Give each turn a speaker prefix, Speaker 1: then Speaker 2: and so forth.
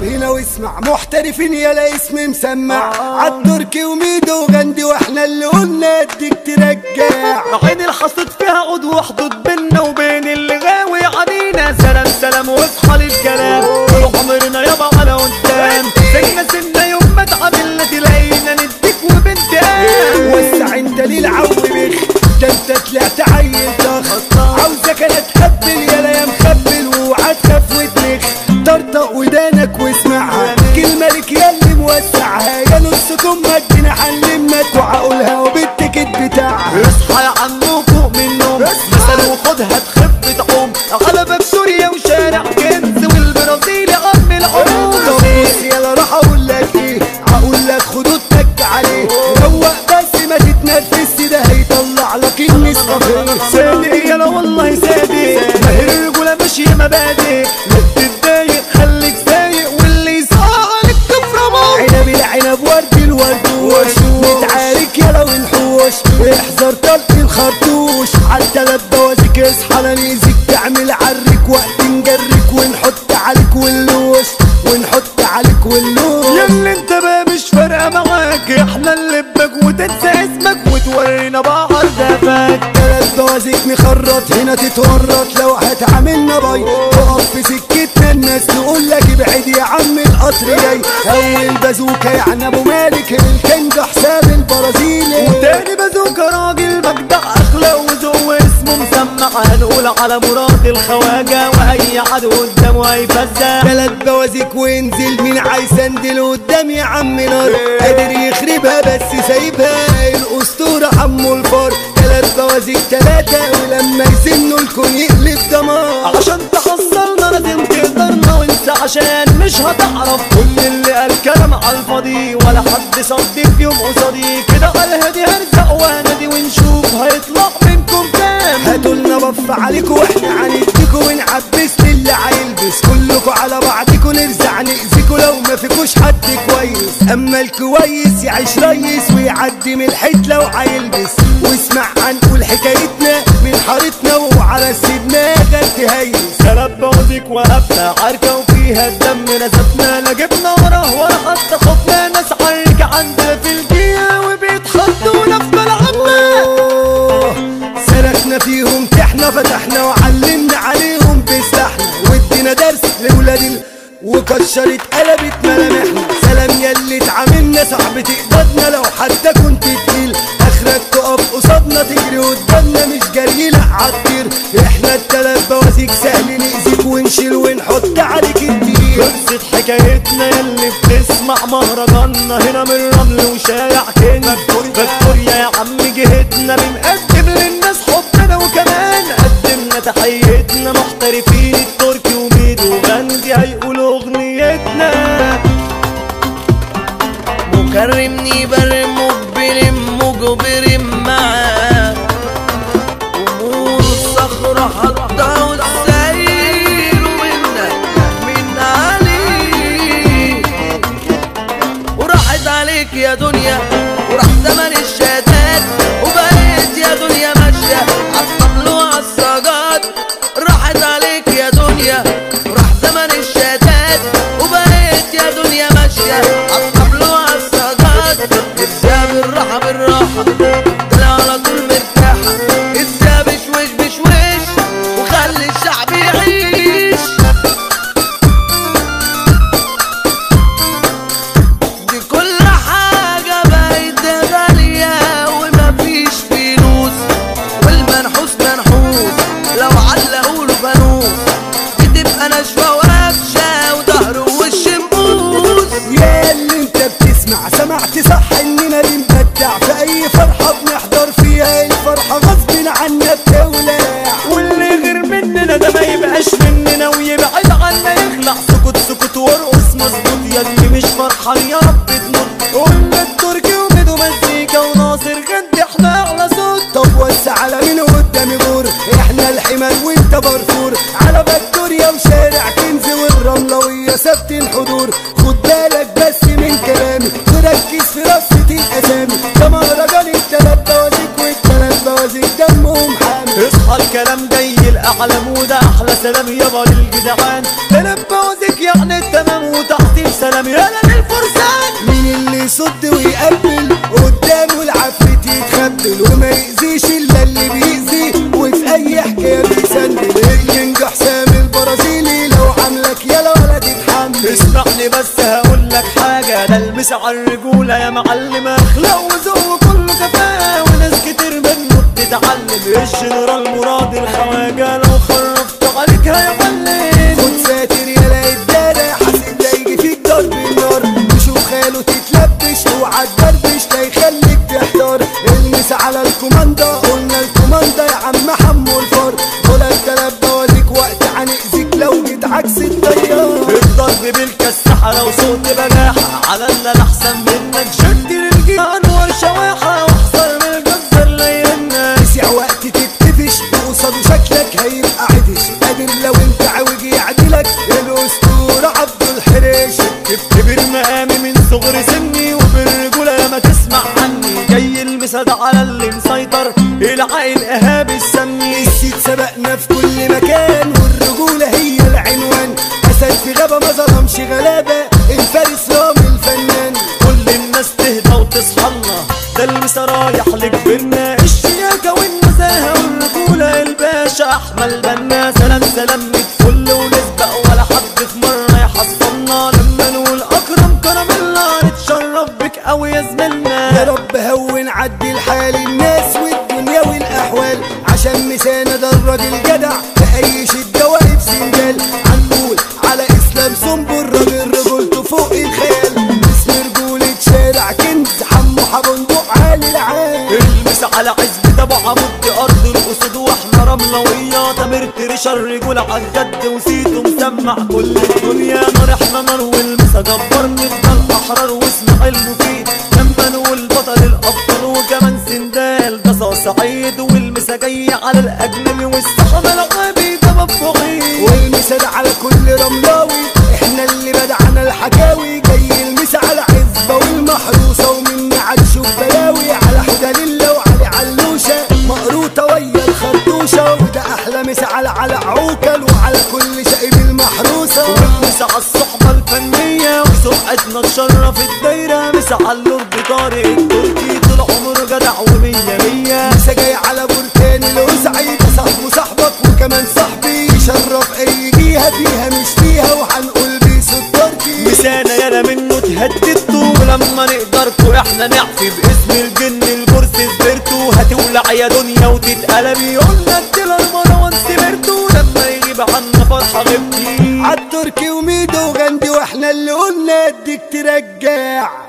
Speaker 1: هنا واسمع محترفين يلا اسم مسمع عالتركي وميدو وغندي واحنا اللي قلنا اديك ترجع
Speaker 2: عين الحصد فيها عود وحدود بينا وبين اللي غاوي علينا سلام سلام واصحى للكلام طول عمرنا يابا على قدام سنة سنة يوم ما اتعاملنا تلاقينا نديك وبنتام
Speaker 1: وسع انت للعو بخ ده انت طلعت عيل ضخ عاوزك انا تقبل يلا يا مخبل واوعى تخاف وتنخ طرطق ودانك واسمعها كلمة لك يا اللي موسعها يا نص كمك دينا حنلمك وعقولها وبالتكت بتاعها
Speaker 2: اصحى يا عم وفوق من النوم مثل وخدها بخفة عوم على باب سوريا وشارع كنز والبرازيل عم العروض
Speaker 1: طب بص يلا راح اقول لك ايه هقول لك خدود تك عليه روق بس ما تتنرفزش ده هيطلع لك النسكافيه
Speaker 2: صادق يلا والله صادق ما هي الرجولة ماشية مبادئ لا تتضايق خليك سايق واللي يسقعك تفرمه
Speaker 1: عنب العنب ورد الوردوش نتعارك يلا ونحوش احذر طلق الخرطوش عالتلات بوازيك اصحى لا نيزك تعمل عرك وقت نجرك ونحط عليك واللوش ونحط عليك واللوش
Speaker 2: ياللي انت بقى مش فارقة معاك احنا نلبك وتنسى اسمك وتورينا بعض دفاك
Speaker 1: تلات بوازيك نخرط هنا تتورط لو هتعاملنا باي تقف في سكتنا الناس تقول لك ابعد يا عم القطر جاي اول بازوكا يعني ابو مالك الكنج حساب البرازيلي
Speaker 2: وتاني بازوكا راجل مجدع اخلاق وذوق واسمه مسمع هنقول على مراد الخواجة واي عدو قدامه هيفزع
Speaker 1: تلات بوازيك وانزل مين عايز اندل قدام يا عم نار قادر يخربها بس سايبها الاسطورة حمو الفار تلات بوازيك تلاتة ولما يسنوا الكون يقلب دمار
Speaker 2: عشان تحصلنا لازم تقدرنا وانت عشان مش هتعرف كل اللي قال كلام على الفاضي ولا حد صدق يوم قصادي كده على الهادي هرزق وهنادي ونشوف هيطلع منكم كام
Speaker 1: هاتوا لنا بف عليكوا واحنا هنديكوا ونعبس للي هيلبس كلكوا على بعضكوا نرزع نأذيكوا لو ما فيكوش حد كويس اما الكويس يعيش ريس ويعدي من الحيط لو هيلبس واسمع هنقول حكايتنا من حارتنا وعلى سيدنا غد هيس
Speaker 2: سلب بوزك وقفنا عركة وفيها الدم نزفنا لا جبنا وراه ولا حتى خفنا ناس عركة عندنا في الجية وبيتخضونا في ملعبنا
Speaker 1: أوه، سرقنا فيهم تحنا فتحنا وعلمنا عليهم بسلاحنا وادينا درس لولاد ال... وكشرت قلبت ملامحنا سلام ياللي اتعاملنا صعب تقبضنا لو حتى كنت تقيل اخرك تقف قصادنا تجري قدامنا مش جري لا عطير احنا التلات بوازيك سهل نأذيك ونشيل ونحط عليك التقيل
Speaker 2: خلصت حكايتنا ياللي بتسمع مهرجاننا هنا من رمل وشارع كنز فاكتوريا يا عم جهتنا بنقدم للناس حبنا وكمان قدمنا تحيتنا محترفين التركي وميدو وغندي هيقولوا اغنيتنا
Speaker 3: مكرمني برم مقبل مجبر معاه أمور الصخرة حتى والسير منا من عليك وراحت عليك يا دنيا وراح زمن الشتات وبقيت يا دنيا ماشية عالطبل وعالسجاد راحت عليك يا دنيا وراح زمن الشتات وبقيت يا دنيا ماشية عالطبل وعالسجاد ازاي بالراحة بالراحة طلع على طول مرتاحة ازاي بشوش بشوش وخلي الشعب يعيش دي كل حاجة بقت غالية ومفيش فلوس والمنحوس منحوس لو علقوا له فانوس بتبقى نشوة وقفشة وظهر ووش مبوس
Speaker 1: يا اللي انت بتسمع سمعت صح اننا بنبدع في اي فرحة بنحضر فيها الفرحة غصب عنا بتولع
Speaker 2: واللي غير مننا ده ما يبقاش مننا ويبعد عنا يخلع سكوت سكوت وارقص مظبوط يا اللي مش فرحان يا رب تموت قلنا التركي وميدو مزيكا وناصر غد احنا اعلى صوت
Speaker 1: طب وسع على مين قدامي بور احنا الحمل وانت برفور على فاكتوريا وشارع كنز والرملوية ثبت الحضور خد بالك بس من كلامي تركز في رصة الاسامي ده مهرجان التلات بوازيك والتلات بوازيك دمهم حامي
Speaker 2: اصحى الكلام جاي القلب اعلى موده احلى سلام يابا للجدعان تنبوزك يعني التمام وتحصيل سلام يالا للفرسان
Speaker 1: مين اللي يصد ويقبل قدامه العفريت يتخبل وما يأذيش الا اللي بيأذي وفي اي حكايه بيسندل الكينج حسام البرازيلي لو عاملك يلا ولا تتحمل
Speaker 2: اسمعني بس هقول لك حاجة ده المس على الرجولة يا معلم اخلاق وذوق كله كفاءة وناس كتير منه بتتعلم الجنرال مراد الخواجة لو خرفت عليك هيعلم
Speaker 1: خد ساتر يلا الدارة حاسب ده يجي فيك ضرب النار تشوف خاله تتلبش اوعى تبربش ده يخليك تحتار المس على الكوماندا قلنا الكوماندا يا عم حمو الفار دول التلات بوريك وقت هنأذيك لو جيت عكس التيار
Speaker 2: الضرب بالكساحة لو صوت بجاحة على اللي أنا احسن منك شد للجيران وشواحة واحذر من الجزر لينا
Speaker 1: تسع وقت تتقفش وقصاده شكلك هيبقى عدش قادر لو انت عاوج يعدلك الاسطورة عبد الحريش
Speaker 2: كبر مقامي من صغر سني وبالرجولة ما تسمع عني جاي المساد على اللي مسيطر العائل ايهاب السمي
Speaker 1: السيد سبقنا في كل مكان والرجولة هي العنوان أسد في غابة ما ظلمش غلابة الفارس رامي الفنان
Speaker 2: كل الناس تهدى وتصحى لنا ده المسا رايح لكبرنا الشياكة والنزاهة والرجولة الباشا أحمد بنا سلام سلام ميت فل ونسبق ولا حد في مرة يحصلنا لما نقول أكرم كرم الله نتشرف بك أوي يا
Speaker 1: يا
Speaker 2: زميلنا
Speaker 1: رب هون عدل حال الناس والدنيا والأحوال عشان مسانا ده الراجل جدع في أي شدة واقف سندال هنقول على إسلام سنبل راجل رجولته فوق الخيال اسم رجولة شارع كنز حمو حبندق عالي العال
Speaker 2: المس على عزب ابو عمود ارض الاسود واحنا رمله ويا تامر تريشة الرجول على الجد وسيته مسمع كل الدنيا نار احنا نار والمسا جبار نفضل احرار واسمع المفيد لما نقول بطل الابطال وكمان سندال ده سعيد والمسا جاي على الاجنبي والسحب الغابي ده مفروغين
Speaker 1: والمثال على كل رملاوي احنا اللي بدعنا الحكاوي جاي المسا على عزبة والمحروسة ومني عتشوف بلاوي على حدى لله وعلي علوشة مقروطة ويا الخرطوشة وده أحلى مسا على على عوكل وعلى كل شقي المحروسة
Speaker 2: والمسا على الصحبة الفنية وسمعتنا تشرف الدايرة مسا على اللورد طارق التركي طول عمره جدع ومية مية
Speaker 1: مسا جاي على بركان الوسعي ده صاحبه صاحبك وكمان صاحبي يشرف أي جيها فيها مش فيها وهنقول بيسو التركي
Speaker 2: مسانا يالا منه تهددتوا ولما نقدركوا احنا نعفي باسم الجن الكرسي سبرتوا هتولع يا دنيا وتتقلبي قلنا الديلر مروان سبرتوا لما يغيب عنا فرحة غبتي
Speaker 1: عالتركي وميدو وغندي واحنا اللي قلنا اديك ترجع